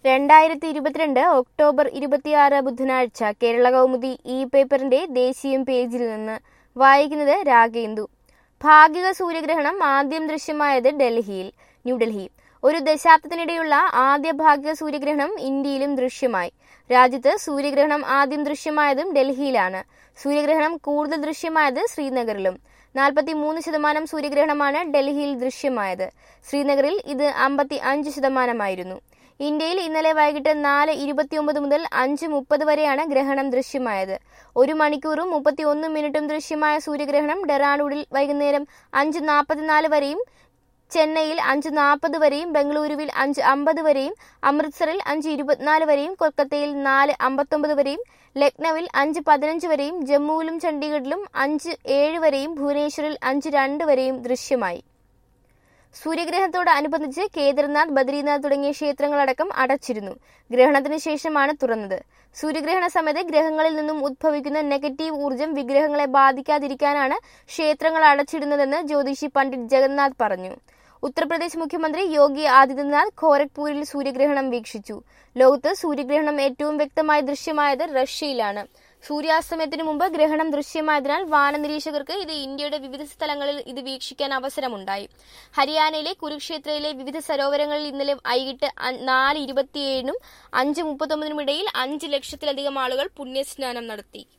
രണ്ടായിരത്തി ഇരുപത്തിരണ്ട് ഒക്ടോബർ ഇരുപത്തിയാറ് ബുധനാഴ്ച കേരള കൗമുദി ഇ പേപ്പറിന്റെ ദേശീയം പേജിൽ നിന്ന് വായിക്കുന്നത് രാഗേന്ദു ഭാഗിക സൂര്യഗ്രഹണം ആദ്യം ദൃശ്യമായത് ഡൽഹിയിൽ ന്യൂഡൽഹി ഒരു ദശാബ്ദത്തിനിടെയുള്ള ആദ്യ ഭാഗിക സൂര്യഗ്രഹണം ഇന്ത്യയിലും ദൃശ്യമായി രാജ്യത്ത് സൂര്യഗ്രഹണം ആദ്യം ദൃശ്യമായതും ഡൽഹിയിലാണ് സൂര്യഗ്രഹണം കൂടുതൽ ദൃശ്യമായത് ശ്രീനഗറിലും നാൽപ്പത്തി മൂന്ന് ശതമാനം സൂര്യഗ്രഹണമാണ് ഡൽഹിയിൽ ദൃശ്യമായത് ശ്രീനഗറിൽ ഇത് അമ്പത്തി അഞ്ച് ശതമാനമായിരുന്നു ഇന്ത്യയിൽ ഇന്നലെ വൈകിട്ട് നാല് ഇരുപത്തിയൊമ്പത് മുതൽ അഞ്ച് മുപ്പത് വരെയാണ് ഗ്രഹണം ദൃശ്യമായത് ഒരു മണിക്കൂറും മുപ്പത്തി ഒന്ന് മിനിറ്റും ദൃശ്യമായ സൂര്യഗ്രഹണം ഡെറാഡൂണിൽ വൈകുന്നേരം അഞ്ച് നാൽപ്പത്തിനാല് വരെയും ചെന്നൈയിൽ അഞ്ച് നാൽപ്പത് വരെയും ബംഗളൂരുവിൽ അഞ്ച് അമ്പത് വരെയും അമൃത്സറിൽ അഞ്ച് ഇരുപത്തിനാല് വരെയും കൊൽക്കത്തയിൽ നാല് അമ്പത്തൊമ്പത് വരെയും ലക്നൌവിൽ അഞ്ച് പതിനഞ്ച് വരെയും ജമ്മുവിലും ചണ്ഡീഗഡിലും അഞ്ച് ഏഴ് വരെയും ഭുവനേശ്വറിൽ അഞ്ച് രണ്ട് വരെയും ദൃശ്യമായി സൂര്യഗ്രഹണത്തോടനുബന്ധിച്ച് കേദർനാഥ് ബദ്രീനാഥ് തുടങ്ങിയ ക്ഷേത്രങ്ങളടക്കം അടച്ചിരുന്നു ഗ്രഹണത്തിന് ശേഷമാണ് തുറന്നത് സൂര്യഗ്രഹണ സമയത്ത് ഗ്രഹങ്ങളിൽ നിന്നും ഉദ്ഭവിക്കുന്ന നെഗറ്റീവ് ഊർജം വിഗ്രഹങ്ങളെ ബാധിക്കാതിരിക്കാനാണ് ക്ഷേത്രങ്ങൾ അടച്ചിടുന്നതെന്ന് ജ്യോതിഷി പണ്ഡിറ്റ് ജഗന്നാഥ് പറഞ്ഞു ഉത്തർപ്രദേശ് മുഖ്യമന്ത്രി യോഗി ആദിത്യനാഥ് ഖോരഗ്പൂരിൽ സൂര്യഗ്രഹണം വീക്ഷിച്ചു ലോകത്ത് സൂര്യഗ്രഹണം ഏറ്റവും വ്യക്തമായി ദൃശ്യമായത് റഷ്യയിലാണ് സൂര്യാസ്തമയത്തിനു മുമ്പ് ഗ്രഹണം ദൃശ്യമായതിനാൽ വാനനിരീക്ഷകർക്ക് ഇത് ഇന്ത്യയുടെ വിവിധ സ്ഥലങ്ങളിൽ ഇത് വീക്ഷിക്കാൻ അവസരമുണ്ടായി ഹരിയാനയിലെ കുരുക്ഷേത്രയിലെ വിവിധ സരോവരങ്ങളിൽ ഇന്നലെ വൈകിട്ട് നാല് ഇരുപത്തിയേഴിനും അഞ്ച് മുപ്പത്തൊമ്പതിനും ഇടയിൽ അഞ്ച് ലക്ഷത്തിലധികം ആളുകൾ പുണ്യസ്നാനം നടത്തി